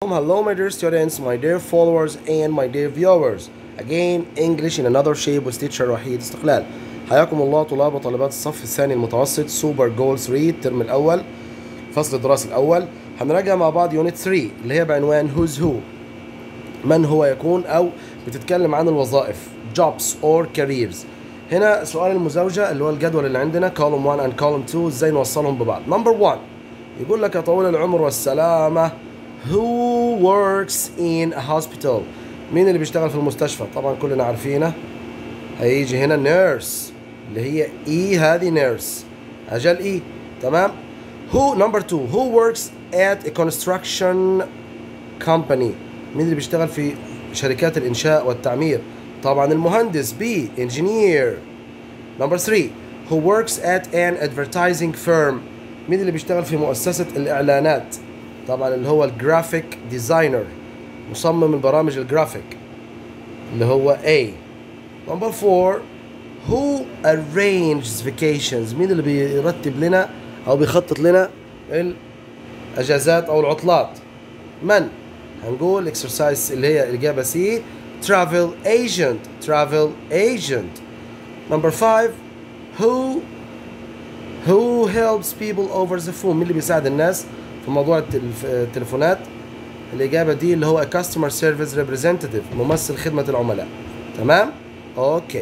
لكم hello my dear students my dear followers and my dear viewers again English in another shape with teacher وحيد استقلال حياكم الله طلاب وطالبات الصف الثاني المتوسط سوبر جول 3 الترم الاول فصل الدراسي الاول هنراجع مع بعض يونت 3 اللي هي بعنوان who's who من هو يكون او بتتكلم عن الوظائف jobs or careers هنا سؤال المزاوجة اللي هو الجدول اللي عندنا column 1 and column 2 ازاي نوصلهم ببعض number 1 يقول لك يا طويل العمر والسلامة who works in a hospital مين اللي بيشتغل في المستشفى طبعا كلنا عارفينه هيجي هنا nurse اللي هي اي هذه nurse اجل اي تمام who number two who works at a construction company مين اللي بيشتغل في شركات الانشاء والتعمير طبعا المهندس بي engineer number three who works at an advertising firm مين اللي بيشتغل في مؤسسة الإعلانات طبعا اللي هو الجرافيك ديزاينر مصمم البرامج الجرافيك اللي هو A number four who arranges vacations مين اللي بيرتب لنا أو بيخطط لنا الأجازات أو العطلات من هنقول exercise اللي هي الإجابة C travel agent travel agent number five who who helps people over the phone مين اللي بيساعد الناس في موضوع التلف... التليفونات الإجابة دي اللي هو a customer service representative ممثل خدمة العملاء تمام اوكي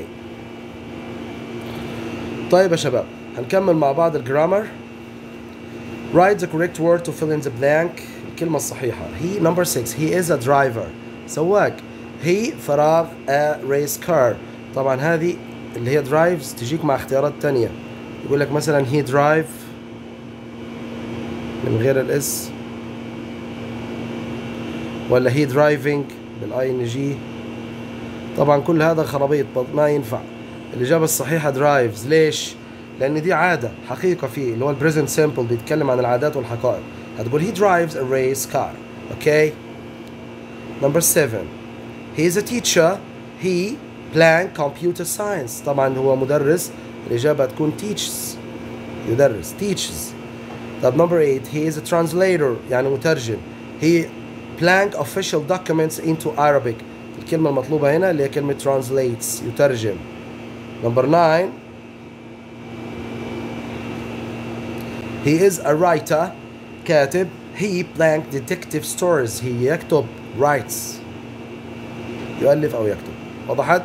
طيب يا شباب هنكمل مع بعض الجرامر write the correct word to fill in the blank الكلمة الصحيحة he number six he is a driver سواق he فراغ a race car طبعا هذه اللي هي drives تجيك مع اختيارات تانية يقول لك مثلا he drive من غير الاس ولا he driving بالاي ان جي طبعا كل هذا خرابيط ما ينفع الاجابه الصحيحه drives ليش لان دي عاده حقيقه فيه اللي هو البريزنت سيمبل بيتكلم عن العادات والحقائق هتقول he drives a race car اوكي number 7 he is a teacher he blank computer science طبعا هو مدرس الإجابة تكون teaches يدرس teaches طب number 8 he is a translator يعني مترجم he blank official documents into Arabic الكلمة المطلوبة هنا اللي هي كلمة translates يترجم number 9 he is a writer كاتب he blank detective stories he يكتب writes يؤلف أو يكتب وضحت؟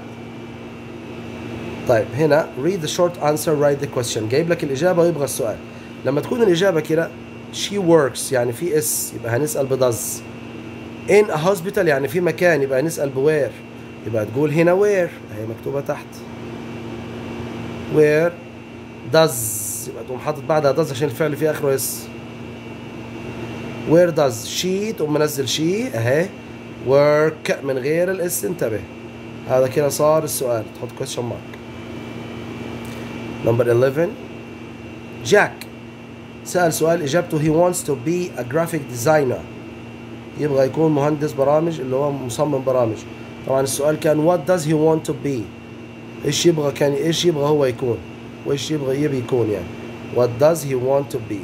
طيب هنا read the short answer write the question جايب لك الإجابة ويبغى السؤال لما تكون الإجابة كده she works يعني في اس يبقى هنسأل بدز in a hospital يعني في مكان يبقى هنسأل بوير يبقى تقول هنا where هي مكتوبة تحت where does يبقى تقوم حاطط بعدها does عشان الفعل في آخره اس where does she تقوم منزل she اهي work من غير الاس انتبه هذا كده صار السؤال تحط question mark number 11 جاك سأل سؤال إجابته he wants to be a graphic designer يبغى يكون مهندس برامج اللي هو مصمم برامج طبعا السؤال كان what does he want to be ايش يبغى كان ايش يبغى هو يكون وايش يبغى يبي يكون يعني what does he want to be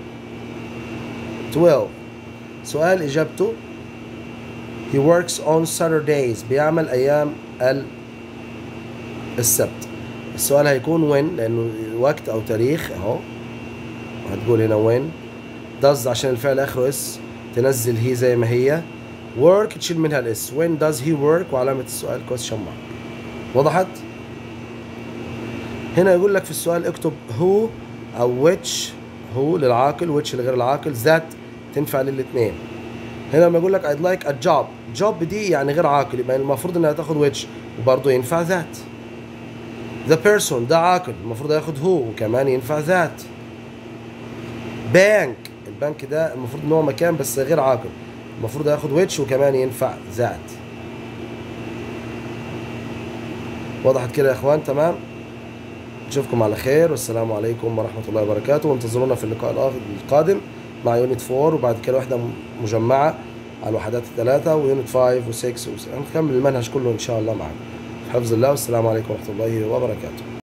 12 سؤال إجابته he works on Saturdays بيعمل أيام السبت السؤال هيكون when لأنه وقت أو تاريخ أهو هتقول هنا when does عشان الفعل آخره اس تنزل هي زي ما هي work تشيل منها الاس when does he work وعلامة السؤال question mark وضحت؟ هنا يقول لك في السؤال اكتب who أو which هو للعاقل which لغير العاقل that تنفع للاثنين هنا لما يقول لك I'd like a job job دي يعني غير عاقل يبقى المفروض انها تاخد which وبرضه ينفع that the person ده عاقل المفروض ياخد هو وكمان ينفع that bank البنك ده المفروض ان هو مكان بس غير عاقل المفروض ياخد which وكمان ينفع that وضحت كده يا اخوان تمام نشوفكم على خير والسلام عليكم ورحمة الله وبركاته وانتظرونا في اللقاء القادم مع يونت 4 وبعد كده واحدة مجمعة على الوحدات الثلاثة ويونت 5 و6 و7 هنكمل المنهج كله إن شاء الله معاكم حفظ الله والسلام عليكم ورحمة الله وبركاته